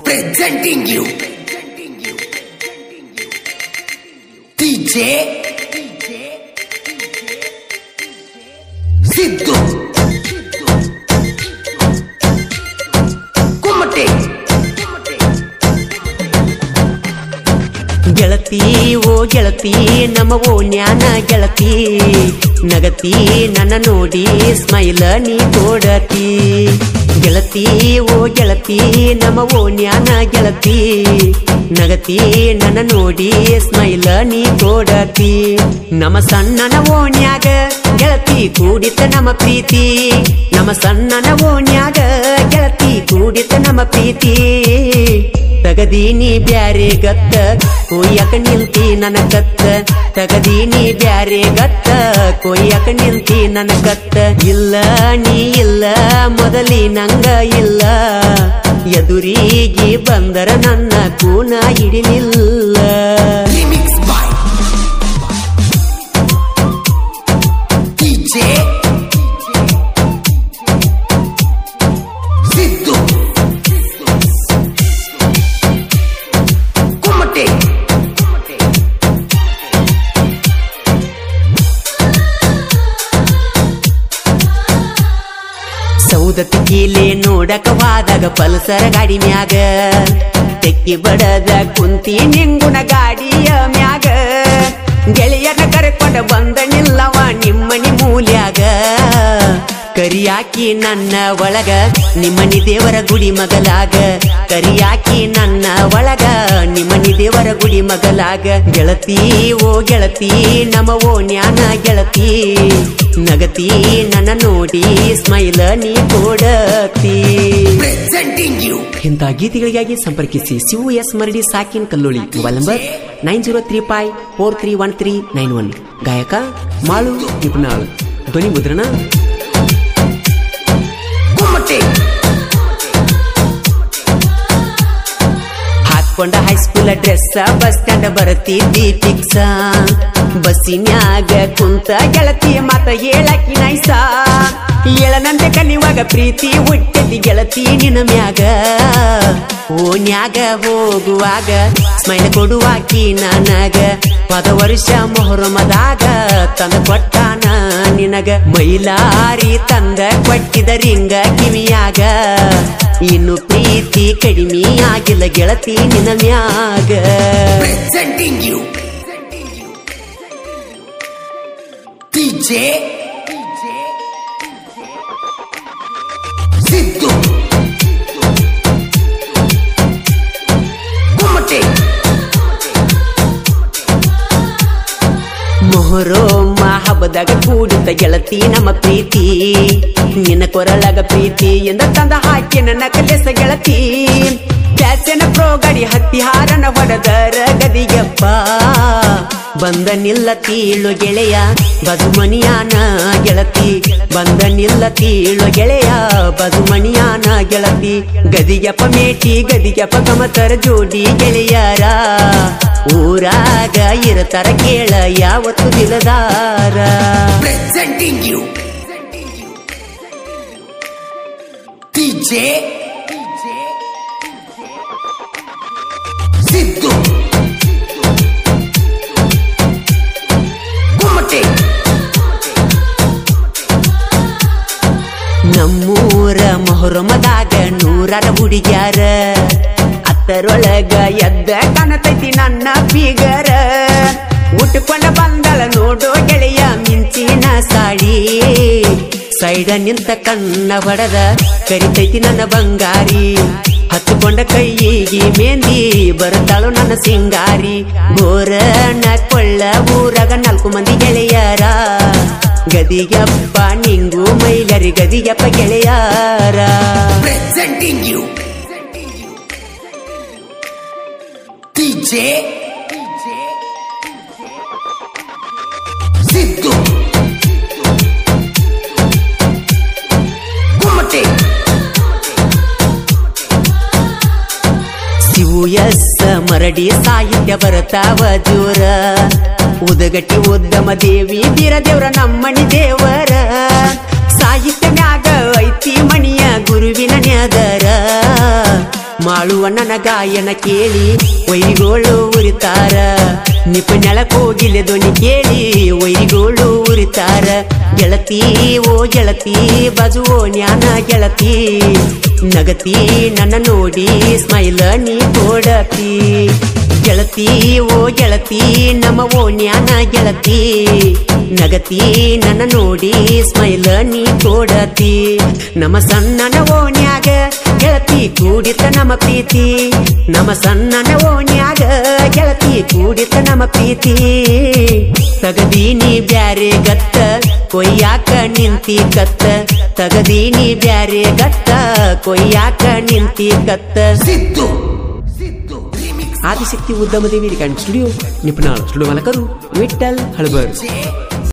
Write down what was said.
presenting you DJ Siddu Kumate ಗೆಳತಿ ಓ ಗೆಳತಿ ನಮ್ಮ ಓನ್ಯಾನ ಗೆಳತಿ ನಗತಿ ನನ್ನ ನೋಡಿ ಸ್ಮೈಲ ನೀ ಕೊಡತಿ ಗೆಳತಿ ಓ ಗೆಳತಿ ನಮ್ಮ ಓನ್ಯಾನ ಗೆಳತಿ ನಗತಿ ನನ್ನ ನೋಡಿ ಸ್ಮೈಲ ನೀ ಕೊಡತಿ ನಮ್ಮ ಸಣ್ಣನ ಓಣ್ಯಾಗ ಗೆಳತಿ ಕೂಡಿತ ನಮ್ಮ ಪ್ರೀತಿ ನಮ್ಮ ಸಣ್ಣನ ಓಣ್ಯಾಗ ಗೆಳತಿ ಕೂಡಿತ ನಮ್ಮ ಪ್ರೀತಿ ತಗದೀನಿ ಬ್ಯಾರೆ ಗತ್ತ ಕೊಯ್ಯಕ ನಿಲ್ತಿ ನನ್ನ ಕತ್ತ ತಗದೀನಿ ಬ್ಯಾರೆ ಗತ್ತ ಕೊಯ್ಯಕ ನಿಲ್ತಿ ನನ್ನ ಕತ್ತ ಇಲ್ಲ ನೀ ಇಲ್ಲ ಮೊದಲಿ ನಂಗ ಇಲ್ಲ ಎದುರಿಗೆ ಬಂದರ ನನ್ನ ಕೂನ ಹಿಡಿಲಿಲ್ಲ Remix by DJ Siddu Kumate Saundatti ಕೀಲೆ ನೋಡಕ ಹೋದಾಗ ಪಲ್ಸರ ಗಾಡಿ ಮ್ಯಾಗ ತೆಕ್ಕಿ ಬಡದ ಕುಂತಿ ನಿಂಗುಣ ಗಾಡಿಯ ಮ್ಯಾಗ ಗೆಳೆಯನ ಕರೆಕೊಂಡ ಬಂದ ನಿಲ್ಲವ ನಿಮ್ಮನಿ ಮೂಲ್ಯಾಗ ಕರಿಯಾಕಿ ನನ್ನ ಒಳಗ ನಿಮ್ಮನಿ ದೇವರ ಗುಡಿ ಮಗಲಾಗ ಕರಿಯಾಕಿ ನನ್ನ ಒಳಗ ನಿಮ್ಮನಿ ದೇವರ ಗುಡಿ ಮಗಲಾಗ ಗೆಳತಿ ಓ ಗೆಳತಿ ನಮ್ಮ ಓ ನ್ಯಾನ ಗೆಳತಿ ನಗತಿ ನನ್ನ ನೋಡಿ ಸ್ಮೈಲ ನೀ ಕೊಡತಿ Presenting you ಇಂಥ ಗೀತೆಗಳಿಗಾಗಿ ಸಂಪರ್ಕಿಸಿ ಶಿವು ಎಸ್ ಮರಡಿ ಸಾಕಿನ್ Kalloli mobile number nine zero three five four three one three nine one ಗಾಯಕ ಮಾಳು ನಿಪುಣಾಳ್ ಧ್ವನಿ ಮುದ್ರಣ Kumate ಹಾಕೊಂಡ ಹೈಸ್ಕೂಲ್ ಡ್ರೆಸ್ ಬಸ್ ಸ್ಟ್ಯಾಂಡ್ ಬರತಿದ್ದಿ ಫಿಕ್ಸ ಬಸ್ಸಿನ್ಯಾಗ ಕುಂತ ಗೆಳತಿ ಮತ ಹೇಳಕಿ ನೈಸ ಏಳನಂತೆ ಕಲಿಯುವಾಗ ಪ್ರೀತಿ ಹುಟ್ಟೆತಿ ಗೆಳತಿ ನಿನ್ನ ಮ್ಯಾಗ ಓನ್ಯಾಗ ಹೋಗುವಾಗ ಸ್ಮೈಲ್ ಕೊಡುವಾಕಿ ನನಗ ಪದ ವರ್ಷ ಮೊಹರಮದಾಗ ತಂದ ಕೊಟ್ಟಾನ ನಿನಗ ಮೈಲಾರಿ ತಂದ ಕೊಟ್ಟಿದ ರಿಂಗ ಕಿವಿಯಾಗ ಇನ್ನು ಪ್ರೀತಿ ಕಡಿಮೆ ಆಗಿಲ್ಲ ಗೆಳತಿ ನಿನ್ನ ಮ್ಯಾಗ Presenting you DJ Siddu Kumate ಮೊಹರೋಮ ಹಬ್ಬದಾಗ ಕೂಡಿತ ಗೆಳತಿ ನಮ್ಮ ಪ್ರೀತಿ ನಿನ್ನ ಕೊರಳಾಗ ಪ್ರೀತಿ ಎಂದ ತಂದ ಹಾಕಿ ನನ್ನ ಕಲೆಸ ಗೆಳತಿ ಪ್ಯಾಸನ ಪ್ರೋ ಗಾಡಿ ಹತ್ತಿ ಹಾರನ ಹೊಡೆದರ ಗದಿಗೆಪ್ಪ ಬಂದ ನಿಲ್ಲ ತೀಳು ಗೆಳೆಯ ಬದುಮಣಿಯಾನ ಗೆಳತಿ ಬಂದ ನಿಲ್ಲ ತೀಳು ಗೆಳೆಯ ಬದುಮಣಿಯಾನ ಗೆಳತಿ ಗದಿಗೆಪ್ಪ ಮೇಟಿ ಗದಿಗೆಪ್ಪ ಗಮತರ ಜೋಡಿ ಗೆಳೆಯರ ಊರಾಗ ಇರತರ ಕೇಳ ಯಾವತ್ತು ದಿಲದಾರ Presenting you DJ Siddu Kumate ನಮ್ಮೂರ ಮೊಹರಮದಾಗ ನೂರಾರ ಹುಡುಗ್ಯಾರ ಅತ್ತರೊಳಗ ಎದ್ದ ಕಾಣತೈತಿ ನನ್ನ ಬೀಗರ ಉಟ್ಕೊಂಡ ಬಂದಳ ನೋಡೋ ಗೆಳೆಯ ಮಿಂಚಿನ ಸಾಡಿ ಸೈಡ ನಿಂತ ಕಣ್ಣ ಹೊಡೆದ ಕರಿತೈತಿ ನನ್ನ ಬಂಗಾರಿ ಹತ್ತುಕೊಂಡ ಕೈಯಿಗೆ ಮೇಂದಿ ಬರ್ತಾಳು ನನ್ನ ಸಿಂಗಾರಿ ಗೋರನ ಕೊಳ್ಳ ಊರಾಗ ನಾಲ್ಕು ಮಂದಿ ಗೆಳೆಯರ ಗದಿಗಪ್ಪ ನಿಂಗು ಮೈಲರಿ ಗದಿಗಪ್ಪ ಗೆಳೆಯಾರ Presenting you DJ Siddu Kumate Shivu S Maradi ಸಾಹಿತ್ಯ ಬರ್ತಾವ ಜೋರ ಉದಗಟ್ಟಿ ಉದ್ದಮ ದೇವಿ ಬೀರ ದೇವ್ರ ನಮ್ಮಣಿ ದೇವರ ಸಾಹಿತ್ಯ ಮ್ಯಾಗ ಐತಿ ಮಣಿಯ ಗುರುವಿನ ನ್ಯಾದರ ಮಾಳುವಣ್ಣನ ಗಾಯನ ಕೇಳಿ ವೈರಿಗೋಳು ಉರಿತಾರ ನಿಪುಣಳಕ್ ಹೋಗಿಲ್ಲ ಧ್ವನಿ ಕೇಳಿ ವೈರಿಗೋಳು ಉರಿತಾರ ಗೆಳತಿ ಓ ಗೆಳತಿ ಬಾಜು ಓ ಜ್ಞಾನ ಗೆಳತಿ ನಗತಿ ನನ್ನ ನೋಡಿ ಸ್ಮೈಲ ನೀ ಕೊಡತಿ ಗೆಳತಿ ಓ ಗೆಳತಿ ನಮ್ಮ ಓ ಜ್ಞಾನ ಗೆಳತಿ ನಗತಿ ನನ್ನ ನೋಡಿ ಸ್ಮೈಲ ನೀ ಕೊಡತಿ ನಮ್ಮ ಸಣ್ಣನ ಓಣ್ಯಾಗ ಗೆಳತಿ ಕೂಡಿತ ನಮ್ಮ ಪ್ರೀತಿ ನಮ್ಮ ಸಣ್ಣನ ಓಣ್ಯಾಗ ಗೆಳತಿ ಕೂಡಿತ ನಮ್ಮ ಪ್ರೀತಿ ತಗದೀನಿ ಬ್ಯಾರೆ ಗತ್ತ ಕೊಯ್ಯಾಕ ನಿಂತಿ ಕತ್ತ ತಗದೀನಿ ಬ್ಯಾರೆ ಗತ್ತ ಕೊಯ್ಯಾಕ ನಿಂತಿ ಕತ್ತ Siddu Siddu remix Adishakti Udyamadevi recording studio Nipunal studio ಮಾಲಕರು ವಿಠಲ್ ಹಳಬರ್ ಜೆ